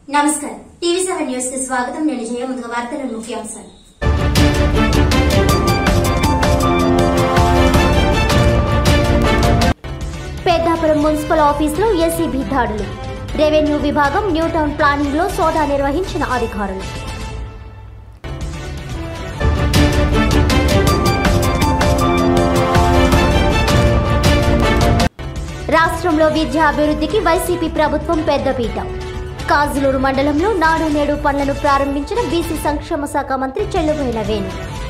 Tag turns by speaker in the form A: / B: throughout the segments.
A: నమస్కారం TV seven news కి స్వాగతం నేను జయ ముందుగా వార్తల ముఖ్యాంశాలు పెద్దాపురం మున్సిపల్ ఆఫీసులో ఏసీబీ దాడులు రెవెన్యూ విభాగం న్యూ టౌన్ ప్లానింగ్ లో సోదా నిర్వహించిన అధికారులు రాష్ట్రంలో విద్యా అభివృద్ధికి వైసీపీ ప్రభుత్వం పెద్దపీట కాజులూరు మండలంలో నాడు నేడు పనులను ప్రారంభించిన బీసీ సంక్షేమ శాఖ మంత్రి చెల్లుబోయిన వేణు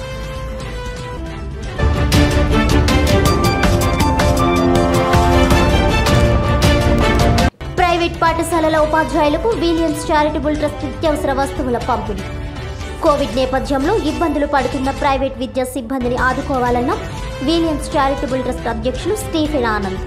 A: ప్రైవేట్ పాఠశాలల ఉపాధ్యాయులకు విలియమ్స్ చారిటబుల్ ట్రస్ట్ నిత్యావసర వస్తువుల పంపిణీ కోవిడ్ నేపథ్యంలో ఇబ్బందులు పడుతున్న ప్రైవేట్ విద్యా సిబ్బందిని ఆదుకోవాలన్న విలియమ్స్ చారిటబుల్ ట్రస్ట్ అధ్యక్షులు స్టీఫెన్ ఆనంద్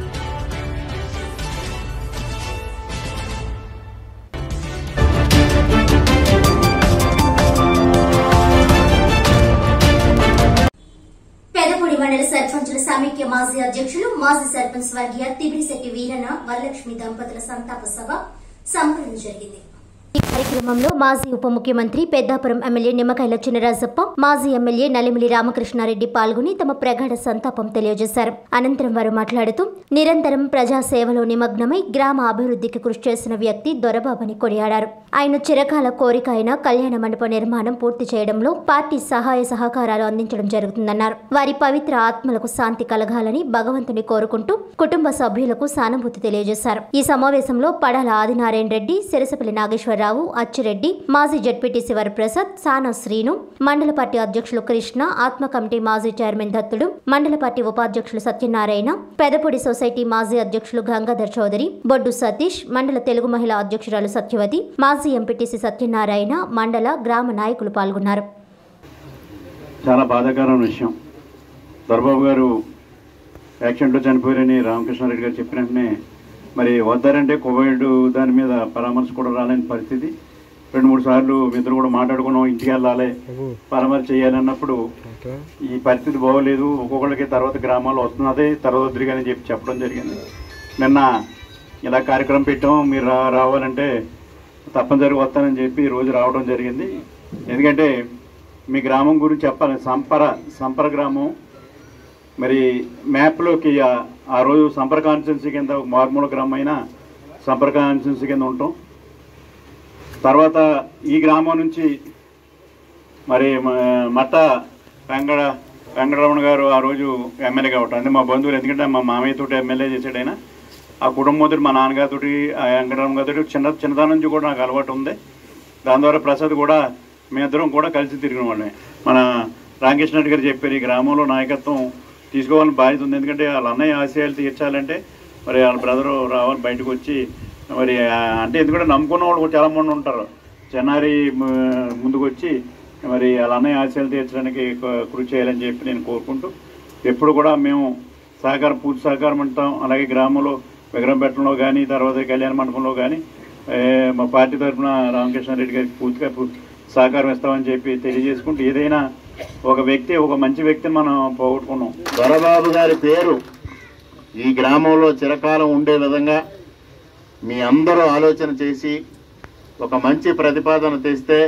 A: పెదపూడి మండల సర్పంచుల సమైక్య మాజీ అధ్యక్షులు మాజీ సర్పంచ్ స్వర్గీయ తిబిరిశెట్టి వీరన్న వరలక్ష్మి దంపతుల సంతాప సభ సంపూర్ణ జరిగింది ఈ కార్యక్రమంలో మాజీ ఉప ముఖ్యమంత్రి పెద్దాపురం ఎమ్మెల్యే నిమ్మకాయల చినరాజప్ప మాజీ ఎమ్మెల్యే నలిమిలి రామకృష్ణారెడ్డి పాల్గొని తమ ప్రగాఢ సంతాపం తెలియజేశారు అనంతరం వారు మాట్లాడుతూ నిరంతరం ప్రజా సేవలో నిమగ్నమై గ్రామ అభివృద్ధికి కృషి చేసిన వ్యక్తి దొరబాబని కొనియాడారు ఆయన చిరకాల కోరిక అయిన కళ్యాణ మండప నిర్మాణం పూర్తి చేయడంలో పార్టీ సహాయ సహకారాలు అందించడం జరుగుతుందన్నారు వారి పవిత్ర ఆత్మలకు శాంతి కలగాలని భగవంతుని కోరుకుంటూ కుటుంబ సభ్యులకు సానుభూతి తెలియజేశారు ఈ సమావేశంలో పడాల ఆదినారాయణ రెడ్డి సిరసపల్లి నాగేశ్వరరావు అచ్చిరెడ్డి మాజీ జడ్పీటీసీ వరప్రసాద్ సానా శ్రీను మండల పార్టీ అధ్యక్షులు కృష్ణ ఆత్మ కమిటీ మాజీ చైర్మన్ దత్తుడు మండల పార్టీ ఉపాధ్యక్షులు సత్యనారాయణ పెదపూడి సొసైటీ మాజీ అధ్యక్షులు గంగాధర్ చౌదరి బొడ్డు సతీష్ మండల తెలుగు మహిళా అధ్యక్షురాలు సత్యవతి మాజీ ఎంపీటీసీ సత్యనారాయణ మండల గ్రామ నాయకులు పాల్గొన్నారు
B: చాలా బాధాకరమైన విషయం దొరబాబు గారు యాక్సిడెంట్లో చనిపోయారని రామకృష్ణారెడ్డి గారు చెప్పిన వెంటనే మరి వద్దారంటే కోవిడ్ దాని మీద పరామర్శ కూడా రాలేని పరిస్థితి రెండు మూడు సార్లు ఇద్దరు కూడా మాట్లాడుకున్నాం ఇంటికి వెళ్ళాలి పరామర్శ చేయాలన్నప్పుడు ఈ పరిస్థితి బాగోలేదు ఒక్కొక్కరికి తర్వాత గ్రామాల్లో వస్తున్నదే తర్వాత వద్దురుగాని చెప్పి చెప్పడం జరిగింది నిన్న ఇలా కార్యక్రమం పెట్టాం మీరు రా రావాలంటే తప్పనిసరిగా వస్తానని చెప్పి ఈ రోజు రావడం జరిగింది ఎందుకంటే మీ గ్రామం గురించి చెప్పాలి సంపర సంపర గ్రామం మరి మ్యాప్లోకి ఆ- ఆ రోజు సంపర కాన్స్టిట్యున్సీ కింద ఒక మారుమూల గ్రామం అయినా సంపర కాన్స్టిట్యున్సీ కింద ఉంటాం తర్వాత ఈ గ్రామం నుంచి మరి మ- మట్ట వెంకట వెంకటరమణ గారు ఆ రోజు ఎమ్మెల్యే కావటం అంటే మా బంధువులు ఎందుకంటే మా మామయ్య తోటి ఎమ్మెల్యే చేశాడు ఆయన ఆ కుటుంబంతో మా నాన్నగారితో ఆ వెంకటరమణ గారితో చిన్న చిన్నతనం నుంచి కూడా నాకు అలవాటు ఉంది దాని ద్వారా ప్రసాద్ కూడా మేమిద్దరం కూడా కలిసి తిరిగిన వాళ్ళమే మన రామకృష్ణ రెడ్డి గారు చెప్పారు ఈ గ్రామంలో నాయకత్వం తీసుకోవాలని బాధ్యత ఉంది ఎందుకంటే వాళ్ళ అన్నయ్య ఆశయాలు తీర్చాలంటే మరి వాళ్ళ బ్రదరు రావాలి బయటకు వచ్చి మరి ఆ, అంటే ఎందుకంటే నమ్ముకున్న వాళ్ళు కూడా చాలా మంది ఉంటారు చెన్నారి మ- ముందుకు వచ్చి మరి వాళ్ళ అన్నయ్య ఆశయాలు తీర్చడానికి క- కృషి చేయాలని చెప్పి నేను కోరుకుంటూ ఎప్పుడు కూడా మేము సహకారం పూర్తి సహకారం ఉంటాం అలాగే గ్రామంలో విగ్రహం పెట్టడంలో కానీ తర్వాత కళ్యాణ మండపంలో కానీ ఏ, మా పార్టీ తరఫున రామకృష్ణారెడ్డి గారికి పూర్తిగా పూ- సహకారం ఇస్తామని చెప్పి తెలియజేసుకుంటూ ఏదైనా ఒక వ్యక్తి ఒక మంచి వ్యక్తిని మనం పోగొట్టుకున్నాం
C: దొరబాబు గారి పేరు ఈ గ్రామంలో చిరకాలం ఉండే విధంగా మీ అందరూ ఆలోచన చేసి ఒక మంచి ప్రతిపాదన తెస్తే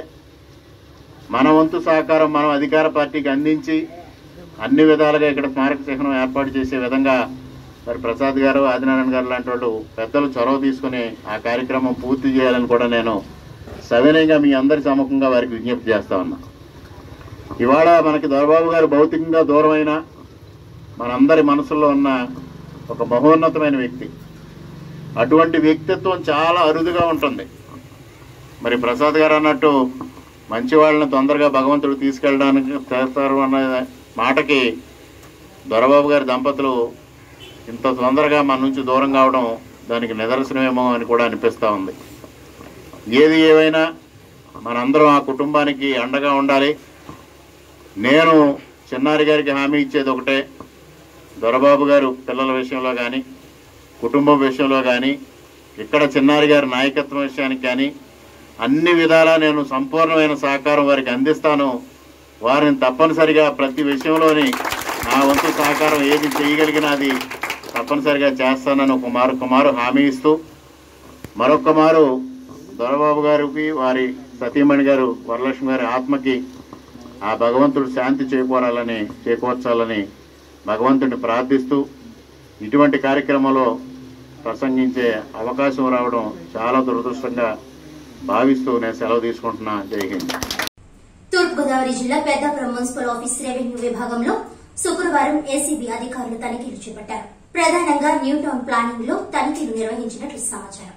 C: మన వంతు సహకారం మనం అధికార పార్టీకి అందించి అన్ని విధాలుగా ఇక్కడ స్మారక చిహ్నం ఏర్పాటు చేసే విధంగా మరి ప్రసాద్ గారు ఆదినారాయణ గారు లాంటి వాళ్ళు పెద్దలు చొరవ తీసుకుని ఆ కార్యక్రమం పూర్తి చేయాలని కూడా నేను సవినయంగా మీ అందరి సముఖంగా వారికి విజ్ఞప్తి చేస్తా ఉన్నా ఇవాళ మనకి దొరబాబు గారు భౌతికంగా దూరమైన మనందరి మనసులో ఉన్న ఒక మహోన్నతమైన వ్యక్తి అటువంటి వ్యక్తిత్వం చాలా అరుదుగా ఉంటుంది మరి ప్రసాద్ గారు అన్నట్టు మంచి వాళ్ళని తొందరగా భగవంతుడు తీసుకెళ్ళడానికి చేస్తారు అన్న మాటకి దొరబాబు గారి దంపతులు ఇంత తొందరగా మన నుంచి దూరం కావడం దానికి నిదర్శనమేమో అని కూడా అనిపిస్తూ ఉంది ఏది ఏమైనా మనందరం ఆ కుటుంబానికి అండగా ఉండాలి నేను చిన్నారి గారికి హామీ ఇచ్చేది ఒకటే దొరబాబు గారు పిల్లల విషయంలో కానీ కుటుంబం విషయంలో కానీ ఇక్కడ చిన్నారి గారి నాయకత్వం విషయానికి కానీ అన్ని విధాలా నేను సంపూర్ణమైన సహకారం వారికి అందిస్తాను వారిని తప్పనిసరిగా ప్రతి విషయంలోని నా వంతు సహకారం ఏది చేయగలిగినది తప్పనిసరిగా చేస్తానని ఒక మారు కుమారు హామీ ఇస్తూ మరొక మారు దొరబాబు గారికి వారి సతీమణి గారు వరలక్ష్మి గారి ఆత్మకి ఆ భగవంతుడు శాంతి చేకూరాలని చేకూర్చాలని భగవంతుడిని ప్రార్థిస్తూ ఇటువంటి కార్యక్రమంలో ప్రసంగించే అవకాశం రావడం చాలా దురదృష్టంగా భావిస్తూ నేను సెలవు తీసుకుంటున్నా జై హింద్
A: తూర్పుగోదావరి జిల్లా పెద్దాపురం మున్సిపల్ ఆఫీస్ రెవెన్యూ విభాగంలో శుక్రవారం ఏసీబీ అధికారులు తనిఖీలు చేపట్టారు ప్రధానంగా న్యూ టౌన్ ప్లానింగ్ లో తనిఖీలు నిర్వహించినట్లు సమాచారం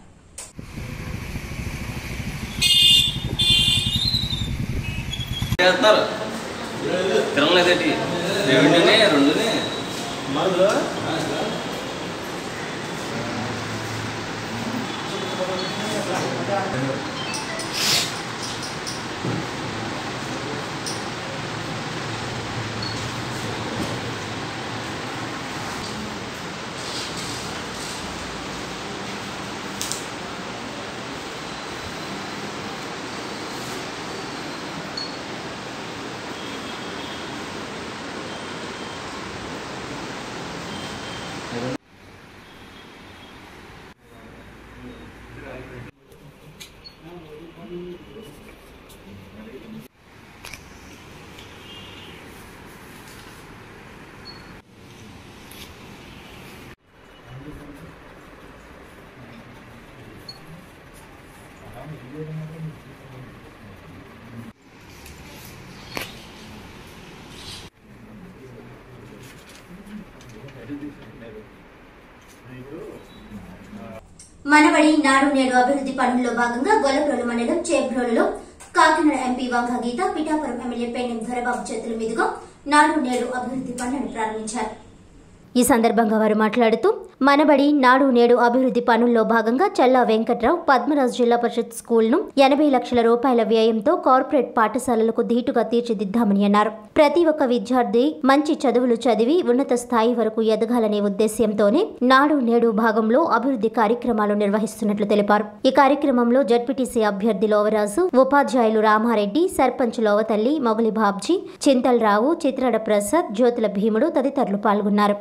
D: చేస్తారు తినలేదేటి రెవెన్యూనే రెండునే
A: మనబడి నాడు నేడు అభివృద్ది పనుల్లో భాగంగా గొల్లప్రోలు మండలం చేబ్రోలులో కాకినాడ ఎంపీ వంగ గీత పిఠాపురం ఎమ్మెల్యే పేణెం దొరబాబు చేతుల మీదుగా నాడు నేడు అభివృద్ది పనులను ప్రారంభించారు ఈ సందర్భంగా వారు మాట్లాడుతూ మనబడి నాడు నేడు అభివృద్ధి పనుల్లో భాగంగా చల్లా వెంకట్రావు పద్మరాజు జిల్లా పరిషత్ స్కూల్ను ఎనభై లక్షల రూపాయల వ్యయంతో కార్పొరేట్ పాఠశాలలకు ధీటుగా తీర్చిదిద్దామని అన్నారు ప్రతి ఒక్క విద్యార్థి మంచి చదువులు చదివి ఉన్నత స్థాయి వరకు ఎదగాలనే ఉద్దేశ్యంతోనే నాడు నేడు భాగంలో అభివృద్ధి కార్యక్రమాలు నిర్వహిస్తున్నట్లు తెలిపారు ఈ కార్యక్రమంలో జడ్పీటీసీ అభ్యర్థి లోవరాజు ఉపాధ్యాయులు రామారెడ్డి సర్పంచ్ లోవతల్లి మొగలి బాబ్జీ చింతలరావు చిత్రాడ ప్రసాద్ జ్యోతుల భీముడు తదితరులు పాల్గొన్నారు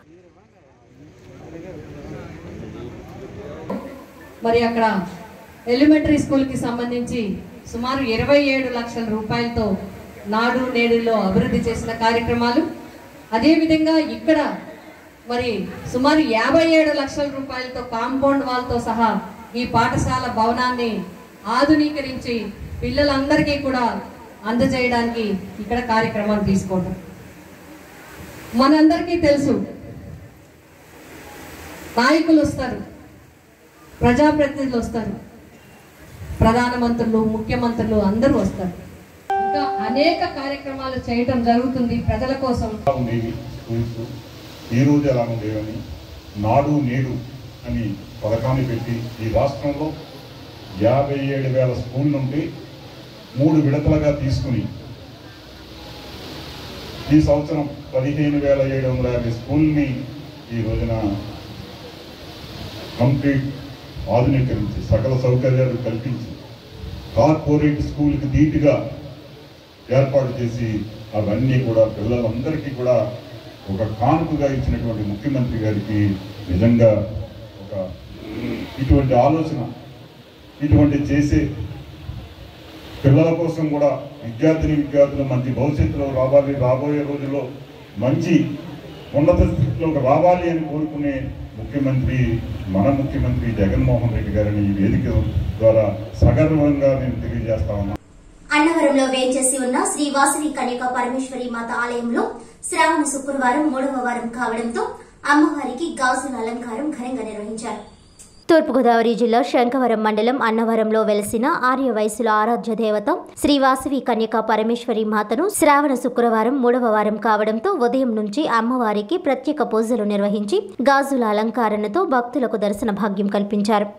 E: మరి అక్కడ ఎలిమెంటరీ స్కూల్కి సంబంధించి సుమారు ఇరవై ఏడు లక్షల రూపాయలతో నాడు నేడులో అభివృద్ధి చేసిన కార్యక్రమాలు అదేవిధంగా ఇక్కడ మరి సుమారు యాభై ఏడు లక్షల రూపాయలతో కాంపౌండ్ వాల్తో సహా ఈ పాఠశాల భవనాన్ని ఆధునీకరించి పిల్లలందరికీ కూడా అందజేయడానికి ఇక్కడ కార్యక్రమాలు తీసుకోవడం మనందరికీ తెలుసు నాయకులు వస్తారు ప్రజాప్రతినిధులు వస్తారు ప్రధానమంత్రులు ముఖ్యమంత్రులు అందరూ వస్తారు ఇంకా అనేక కార్యక్రమాలు చేయటం జరుగుతుంది ప్రజల కోసం
F: ఎలా ఉండేవి స్కూల్స్ ఈ రోజు ఎలా ఉండేవని నాడు నేడు అని పథకాన్ని పెట్టి ఈ రాష్ట్రంలో యాభై ఏడు వేల స్కూల్ నుండి మూడు విడతలుగా తీసుకుని ఈ సంవత్సరం పదిహేను వేల ఏడు వందల యాభై స్కూల్ని ఈ రోజున కంప్లీట్ ఆధునీకరించి సకల సౌకర్యాలు కల్పించి కార్పొరేట్ స్కూల్కి ధీటుగా ఏర్పాటు చేసి అవన్నీ కూడా పిల్లలందరికీ కూడా ఒక కానుకగా ఇచ్చినటువంటి ముఖ్యమంత్రి గారికి నిజంగా ఒక ఇటువంటి ఆలోచన ఇటువంటి చేసే పిల్లల కోసం కూడా విద్యార్థిని విద్యార్థులు మంచి భవిష్యత్తులో రావాలి రాబోయే రోజుల్లో మంచి ఉన్నత స్థితిలోకి రావాలి అని కోరుకునే ముఖ్యమంత్రి మన ముఖ్యమంత్రి జగన్మోహన్ రెడ్డి గారిని ఈ వేదిక ద్వారా సగర్వంగా నేను తెలియజేస్తా ఉన్నాను
A: అన్నవరంలో వేంచేసి ఉన్న శ్రీ వాసవి కన్యక పరమేశ్వరి మాత ఆలయంలో శ్రావణ శుక్రవారం మూడవ వారం కావడంతో అమ్మవారికి గాజుల అలంకారం ఘనంగా నిర్వహించారు తూర్పుగోదావరి జిల్లా శంకవరం మండలం అన్నవరంలో వెలసిన ఆర్య వయసుల ఆరాధ్య దేవత శ్రీ వాసవి కన్యక పరమేశ్వరి మాతను శ్రావణ శుక్రవారం మూడవ వారం కావడంతో ఉదయం నుంచి అమ్మవారికి ప్రత్యేక పూజలు నిర్వహించి గాజుల అలంకరణతో భక్తులకు దర్శన భాగ్యం కల్పించారు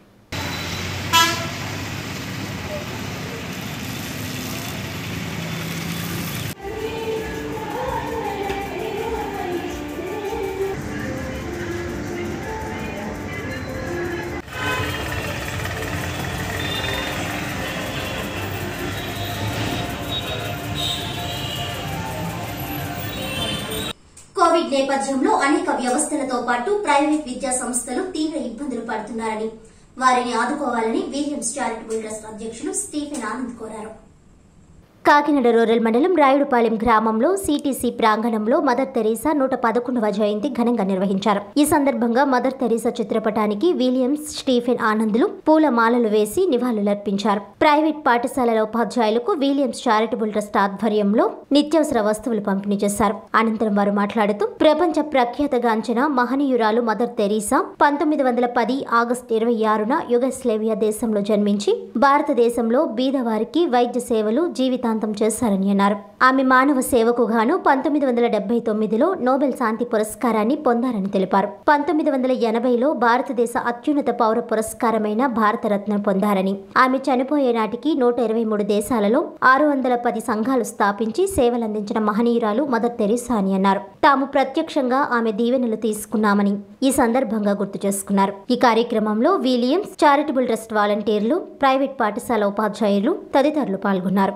A: కోవిడ్ నేపథ్యంలో అనేక వ్యవస్థలతో పాటు ప్రైవేట్ విద్యా సంస్థలు తీవ్ర ఇబ్బందులు పడుతున్నారని వారిని ఆదుకోవాలని విలియమ్స్ చారిటబుల్ ట్రస్ట్ అధ్యక్షులు స్టీఫెన్ ఆనంద్ కోరారు
G: కాకినాడ రూరల్ మండలం రాయుడుపాలెం గ్రామంలో సిటీసీ ప్రాంగణంలో మదర్ తెరీసా నూట పదకొండవ జయంతి ఘనంగా నిర్వహించారు ఈ సందర్భంగా మదర్ తెరీసా చిత్రపటానికి విలియమ్స్ స్టీఫెన్ ఆనందులు పూల మాలలు వేసి నివాళులర్పించారు ప్రైవేట్ పాఠశాలల ఉపాధ్యాయులకు విలియమ్స్ చారిటబుల్ ట్రస్ట్ ఆధ్వర్యంలో నిత్యావసర వస్తువులు పంపిణీ చేశారు అనంతరం వారు మాట్లాడుతూ ప్రపంచ ప్రఖ్యాతగాంచిన మహనీయురాలు మదర్ తెరీసా పంతొమ్మిది వందల పది ఆగస్టు ఇరవై ఆరున యుగస్లేవియా దేశంలో జన్మించి భారతదేశంలో బీదవారికి వైద్య సేవలు జీవితాంతం చేశారని అన్నారు ఆమె మానవ సేవకు గాను పంతొమ్మిది వందల డెబ్బై తొమ్మిదిలో నోబెల్ శాంతి పురస్కారాన్ని పొందారని తెలిపారు పంతొమ్మిది వందల ఎనభైలో భారతదేశ అత్యున్నత పౌర పురస్కారమైన భారతరత్న పొందారని ఆమె చనిపోయే నాటికి నూట ఇరవై మూడు దేశాలలో ఆరు వందల పది సంఘాలు స్థాపించి సేవలందించిన మహనీయురాలు మదర్ తెరీసా అని అన్నారు తాము ప్రత్యక్షంగా ఆమె దీవెనలు తీసుకున్నామని ఈ సందర్భంగా గుర్తు చేసుకున్నారు ఈ కార్యక్రమంలో విలియమ్స్ చారిటబుల్ ట్రస్ట్ వాలంటీర్లు ప్రైవేట్ పాఠశాల ఉపాధ్యాయులు తదితరులు పాల్గొన్నారు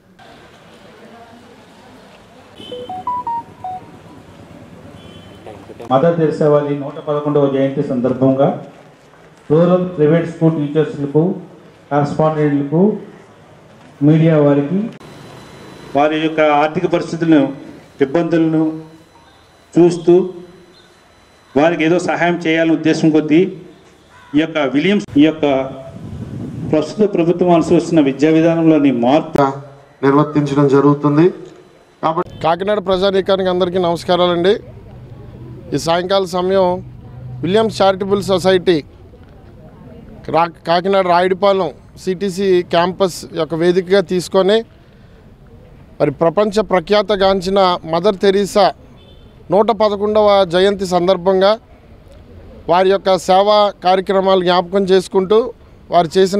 H: మదర్ తెరిసా వారి నూట పదకొండవ జయంతి సందర్భంగా రూరల్ ప్రైవేట్ స్కూల్ టీచర్స్లకు కరస్పాండెంట్లకు మీడియా వారికి వారి యొక్క ఆర్థిక పరిస్థితులను ఇబ్బందులను చూస్తూ వారికి ఏదో సహాయం చేయాలనే ఉద్దేశం కొద్దీ ఈ యొక్క విలియమ్స్ ఈ యొక్క ప్రస్తుత ప్రభుత్వం అనుసరిస్తున్న విద్యా విధానంలోని మార్పు
I: నిర్వర్తించడం జరుగుతుంది కాబట్టి
J: కాకినాడ ప్రజానీకానికి అందరికీ నమస్కారాలండి ఈ సాయంకాల సమయం విలియమ్స్ చారిటబుల్ సొసైటీ రా కాకినాడ రాయుడిపాలెం సిటీసీ క్యాంపస్ యొక్క వేదికగా తీసుకొని మరి ప్రపంచ ప్రఖ్యాతగాంచిన మదర్ తెరీసా నూట పదకొండవ జయంతి సందర్భంగా వారి యొక్క సేవా కార్యక్రమాలు జ్ఞాపకం చేసుకుంటూ వారు చేసిన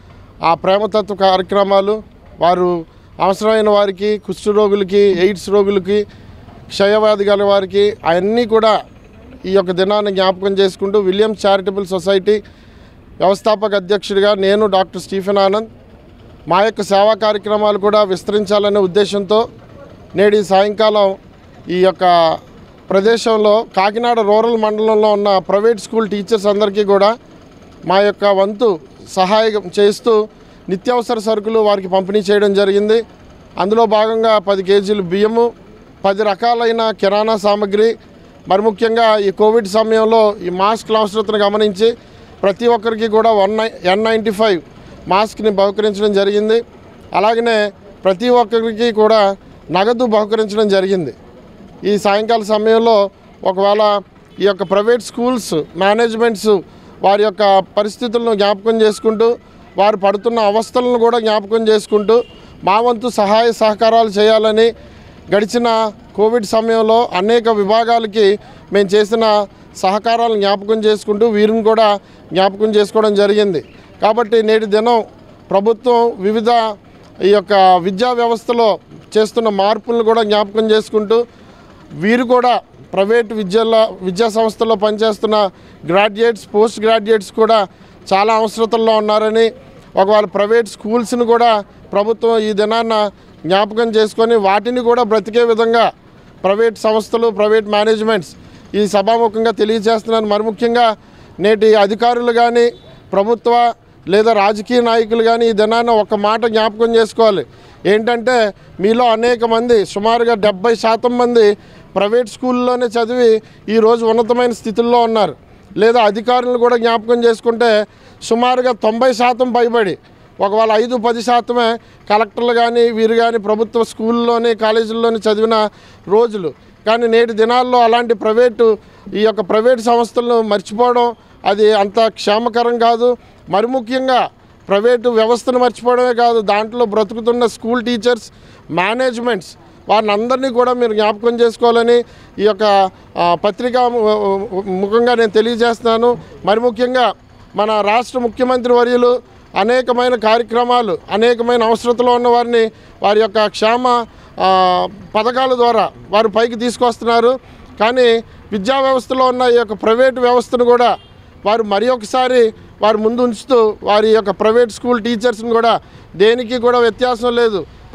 J: ఆ ప్రేమతత్వ కార్యక్రమాలు వారు అవసరమైన వారికి కుష్ఠరోగులకి ఎయిడ్స్ రోగులకి క్షయవ్యాధి గల వారికి అవన్నీ కూడా ఈ యొక్క దినాన్ని జ్ఞాపకం చేసుకుంటూ విలియమ్స్ చారిటబుల్ సొసైటీ వ్యవస్థాపక అధ్యక్షుడిగా నేను డాక్టర్ స్టీఫెన్ ఆనంద్ మా యొక్క సేవా కార్యక్రమాలు కూడా విస్తరించాలనే ఉద్దేశంతో నేడు ఈ సాయంకాలం ఈ యొక్క ప్రదేశంలో కాకినాడ రూరల్ మండలంలో ఉన్న ప్రైవేట్ స్కూల్ టీచర్స్ అందరికీ కూడా మా యొక్క వంతు సహాయం చేస్తూ నిత్యావసర సరుకులు వారికి పంపిణీ చేయడం జరిగింది అందులో భాగంగా పది కేజీలు బియ్యము పది రకాలైన కిరాణా సామాగ్రి మరి ముఖ్యంగా ఈ కోవిడ్ సమయంలో ఈ మాస్క్ల అవసరతను గమనించి ప్రతి ఒక్కరికి కూడా వన్ నై ఎన్ నైంటీ ఫైవ్ మాస్క్ని బహుకరించడం జరిగింది అలాగనే ప్రతి ఒక్కరికి కూడా నగదు బహుకరించడం జరిగింది ఈ సాయంకాల సమయంలో ఒకవేళ ఈ యొక్క ప్రైవేట్ స్కూల్స్ మేనేజ్మెంట్స్ వారి యొక్క పరిస్థితులను జ్ఞాపకం చేసుకుంటూ వారు పడుతున్న అవస్థలను కూడా జ్ఞాపకం చేసుకుంటూ మా వంతు సహాయ సహకారాలు చేయాలని గడిచిన కోవిడ్ సమయంలో అనేక విభాగాలకి మేము చేసిన సహకారాలను జ్ఞాపకం చేసుకుంటూ వీరిని కూడా జ్ఞాపకం చేసుకోవడం జరిగింది కాబట్టి నేటి దినం ప్రభుత్వం వివిధ ఈ యొక్క విద్యా వ్యవస్థలో చేస్తున్న మార్పులను కూడా జ్ఞాపకం చేసుకుంటూ వీరు కూడా ప్రైవేట్ విద్యలో విద్యా సంస్థల్లో పనిచేస్తున్న గ్రాడ్యుయేట్స్ పోస్ట్ గ్రాడ్యుయేట్స్ కూడా చాలా అవసరతల్లో ఉన్నారని ఒకవేళ ప్రైవేట్ స్కూల్స్ని కూడా ప్రభుత్వం ఈ దినాన్న జ్ఞాపకం చేసుకొని వాటిని కూడా బ్రతికే విధంగా ప్రైవేట్ సంస్థలు ప్రైవేట్ మేనేజ్మెంట్స్ ఈ సభాముఖంగా తెలియజేస్తున్నాను మరి ముఖ్యంగా నేటి అధికారులు కానీ ప్రభుత్వ లేదా రాజకీయ నాయకులు కానీ ఈ దినాన్న ఒక మాట జ్ఞాపకం చేసుకోవాలి ఏంటంటే మీలో అనేక మంది సుమారుగా డెబ్బై శాతం మంది ప్రైవేట్ స్కూల్లోనే చదివి ఈరోజు ఉన్నతమైన స్థితుల్లో ఉన్నారు లేదా అధికారులను కూడా జ్ఞాపకం చేసుకుంటే సుమారుగా తొంభై శాతం పైబడి ఒకవేళ ఐదు పది శాతమే కలెక్టర్లు కానీ వీరు కానీ ప్రభుత్వ స్కూల్లోని కాలేజీల్లోని చదివిన రోజులు కానీ నేటి దినాల్లో అలాంటి ప్రైవేటు ఈ యొక్క ప్రైవేట్ సంస్థలను మర్చిపోవడం అది అంత క్షేమకరం కాదు మరి ముఖ్యంగా ప్రైవేటు వ్యవస్థను మర్చిపోవడమే కాదు దాంట్లో బ్రతుకుతున్న స్కూల్ టీచర్స్ మేనేజ్మెంట్స్ వారిని అందరినీ కూడా మీరు జ్ఞాపకం చేసుకోవాలని ఈ యొక్క ఆ, పత్రికా ము- ముఖంగా నేను తెలియజేస్తున్నాను మరి ముఖ్యంగా మన రాష్ట్ర ముఖ్యమంత్రి వర్యులు అనేకమైన కార్యక్రమాలు అనేకమైన అవసరతలో ఉన్న వారిని వారి యొక్క క్షేమ ఆ, పథకాల ద్వారా వారు పైకి తీసుకొస్తున్నారు కానీ విద్యా వ్యవస్థలో ఉన్న ఈ యొక్క ప్రైవేటు వ్యవస్థను కూడా వారు మరి ఒకసారి వారు ముందు ఉంచుతూ వారి యొక్క ప్రైవేట్ స్కూల్ టీచర్స్ని కూడా దేనికి కూడా వ్యత్యాసం లేదు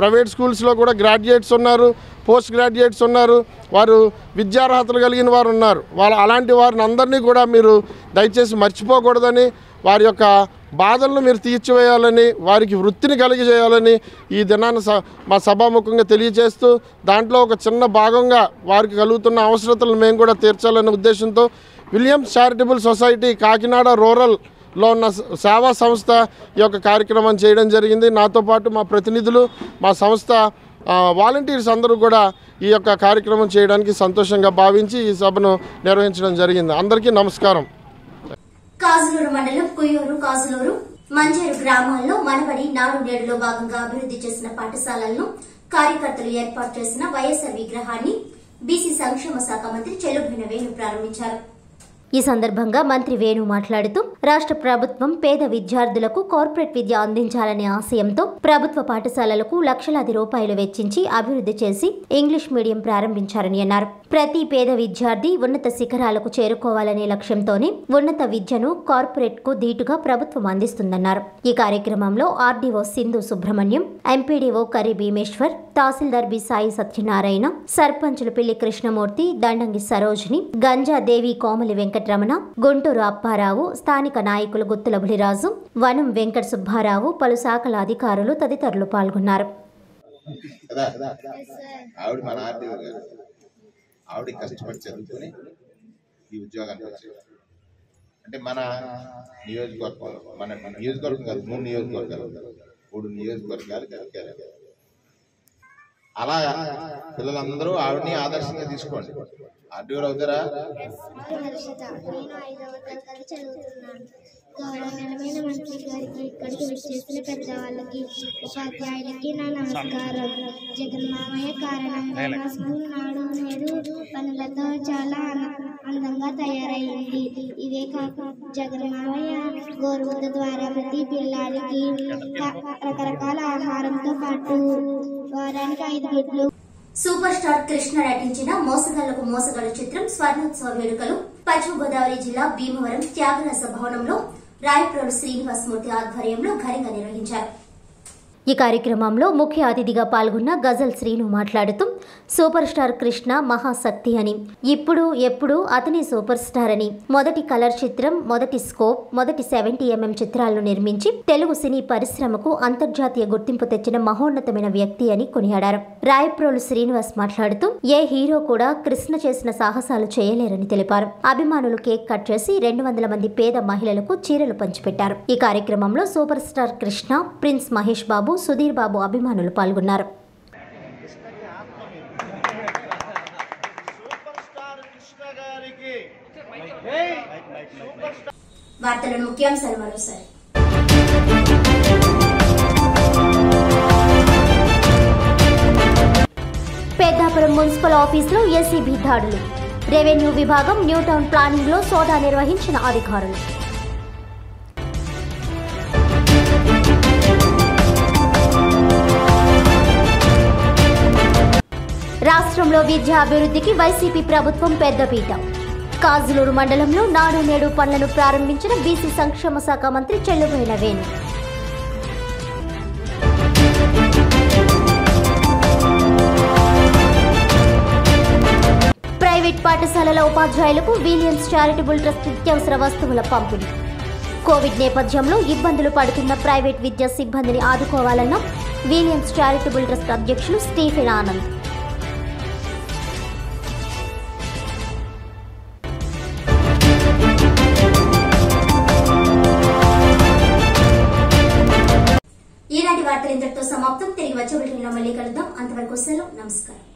J: ప్రైవేట్ స్కూల్స్లో కూడా గ్రాడ్యుయేట్స్ ఉన్నారు పోస్ట్ గ్రాడ్యుయేట్స్ ఉన్నారు వారు విద్యార్హతలు కలిగిన వారు ఉన్నారు వాళ్ళ అలాంటి వారిని అందరినీ కూడా మీరు దయచేసి మర్చిపోకూడదని వారి యొక్క బాధలను మీరు తీర్చివేయాలని వారికి వృత్తిని కలిగజేయాలని ఈ దినాన్ని స మా సభాముఖంగా తెలియజేస్తూ దాంట్లో ఒక చిన్న భాగంగా వారికి కలుగుతున్న అవసరతలను మేము కూడా తీర్చాలనే ఉద్దేశంతో Williams charitable society Kakinada rural లో ఉన్న స- సేవా సంస్థ ఈ యొక్క కార్యక్రమం చేయడం జరిగింది నాతో పాటు మా ప్రతినిధులు మా సంస్థ ఆ, వాలంటీర్స్ అందరూ కూడా ఈ యొక్క కార్యక్రమం చేయడానికి సంతోషంగా భావించి ఈ సభను నిర్వహించడం జరిగింది అందరికీ నమస్కారం
A: కాజులూరు మండలం కుయ్యూరు కాజులూరు మంజేరు గ్రామాల్లో మనబడి నాడు నేడులో భాగంగా అభివృద్ది చేసిన పాఠశాలలను కార్యకర్తలు ఏర్పాటు చేసిన వైఎస్ఆర్ విగ్రహాన్ని బీసీ సంక్షేమ శాఖ మంత్రి చెల్లుబిన వేణు ప్రారంభించారు
G: ఈ సందర్భంగా మంత్రి వేణు మాట్లాడుతూ రాష్ట్ర ప్రభుత్వం పేద విద్యార్థులకు కార్పొరేట్ విద్య అందించాలనే ఆశయంతో ప్రభుత్వ పాఠశాలలకు లక్షలాది రూపాయలు వెచ్చించి అభివృద్ధి చేసి ఇంగ్లీష్ మీడియం ప్రారంభించారని అన్నారు ప్రతి పేద విద్యార్థి ఉన్నత శిఖరాలకు చేరుకోవాలనే లక్ష్యంతోనే ఉన్నత విద్యను కార్పొరేట్ కు ధీటుగా ప్రభుత్వం అందిస్తుందన్నారు ఈ కార్యక్రమంలో RDO Sindhu Subrahmanyam MPDO Kari Bheemeshwar tahsildar B Sai Satyanarayana సర్పంచులు పిల్లి కృష్ణమూర్తి దండంగి సరోజిని గంజా దేవి కోమలి వెంకటరమణ గుంటూరు అప్పారావు స్థానిక నాయకులు గుత్తుల బులిరాజు వనం వెంకట సుబ్బారావు పలు శాఖల అధికారులు తదితరులు పాల్గొన్నారు
K: కదా ఆవిడ మన ఆర్టీఓ గారు ఆవిడ కష్టపడి చదువుకొని ఈ ఉద్యోగానికి వచ్చారు అంటే మన నియోజకవర్గం మన మన నియోజకవర్గం కాదు మూడు నియోజకవర్గాలు మూడు నియోజకవర్గాలు కలిగారు అలా పిల్లలందరూ ఆవిడని ఆదర్శంగా తీసుకోండి ఆర్టీఓ అవుతారా
L: హర్షిత నేను ఐదవ తరగతి చదువుతున్నాను గౌరవనీయమైన మంత్రి గారికి ఇక్కడికి విచ్చేసిన పెద్దవాళ్ళకి ఉపాధ్యాయులకి నా నమస్కారం జగన్మామయ్య కారణంగా నా స్కూల్ నాడు నేడు పనులతో చాలా అన- అందంగా తయారైంది ఇవే కాక జగన్మామయ్య గోరుముద్ద ద్వారా ప్రతి పిల్లాడికి క- రకరకాల ఆహారంతో పాటు వారానికి ఐదు గుడ్లు
A: సూపర్ స్టార్ కృష్ణ నటించిన మోసగాళ్లకు మోసగాళ్ల చిత్రం స్వర్ణోత్సవ వేడుకలు పశ్చిమ గోదావరి జిల్లా భీమవరం త్యాగరాజ భవనంలో రాయప్రోలు శ్రీనివాసమూర్తి ఆధ్వర్యంలో ఘనంగా నిర్వహించారు
G: ఈ కార్యక్రమంలో ముఖ్య అతిథిగా పాల్గొన్న గజల్ శ్రీను మాట్లాడుతూ సూపర్ స్టార్ కృష్ణ మహాశక్తి అని ఇప్పుడు ఎప్పుడు అతని సూపర్ స్టార్ అని మొదటి కలర్ చిత్రం మొదటి స్కోప్ మొదటి సెవెంటీ ఎంఎం చిత్రాలను నిర్మించి తెలుగు సినీ పరిశ్రమకు అంతర్జాతీయ గుర్తింపు తెచ్చిన మహోన్నతమైన వ్యక్తి అని కొనియాడారు రాయప్రోలు శ్రీనివాస్ మాట్లాడుతూ ఏ హీరో కూడా కృష్ణ చేసిన సాహసాలు చేయలేరని తెలిపారు అభిమానులు కేక్ కట్ చేసి రెండు వందల మంది పేద మహిళలకు చీరలు పంచిపెట్టారు ఈ కార్యక్రమంలో super star Krishna prince Mahesh Babu Sudheer Babu అభిమానులు పాల్గొన్నారు
A: వార్తలను ముఖ్యాంశాలు మరోసారి
G: పెద్దాపురం మున్సిపల్ ఆఫీసులో ఎస్సీబీ దాడులు రెవెన్యూ విభాగం న్యూటౌన్ ప్లానింగ్ లో సోదా నిర్వహించిన అధికారులు రాష్ట్రంలో విద్యా అభివృద్ధికి వైసీపీ ప్రభుత్వం పెద్దపీట కాజులూరు మండలంలో నాడు నేడు పనులను ప్రారంభించిన బీసీ సంక్షేమ శాఖ మంత్రి చెల్లుబోయిన వేణు ప్రైవేట్ పాఠశాలల ఉపాధ్యాయులకు విలియమ్స్ చారిటబుల్ ట్రస్ట్ నిత్యావసర వస్తువుల పంపిణీ కోవిడ్ నేపథ్యంలో ఇబ్బందులు పడుతున్న ప్రైవేట్ విద్యా సిబ్బందిని ఆదుకోవాలన్న విలియమ్స్ చారిటబుల్ ట్రస్ట్ అధ్యక్షులు స్టీఫెన్ ఆనంద్
A: ఈనాటి వార్తలు ఇంతటితో సమాప్తం తిరిగి వచ్చే బులెటిన్లో మళ్ళీ కలుద్దాం అంతవరకు సెలవు నమస్కారం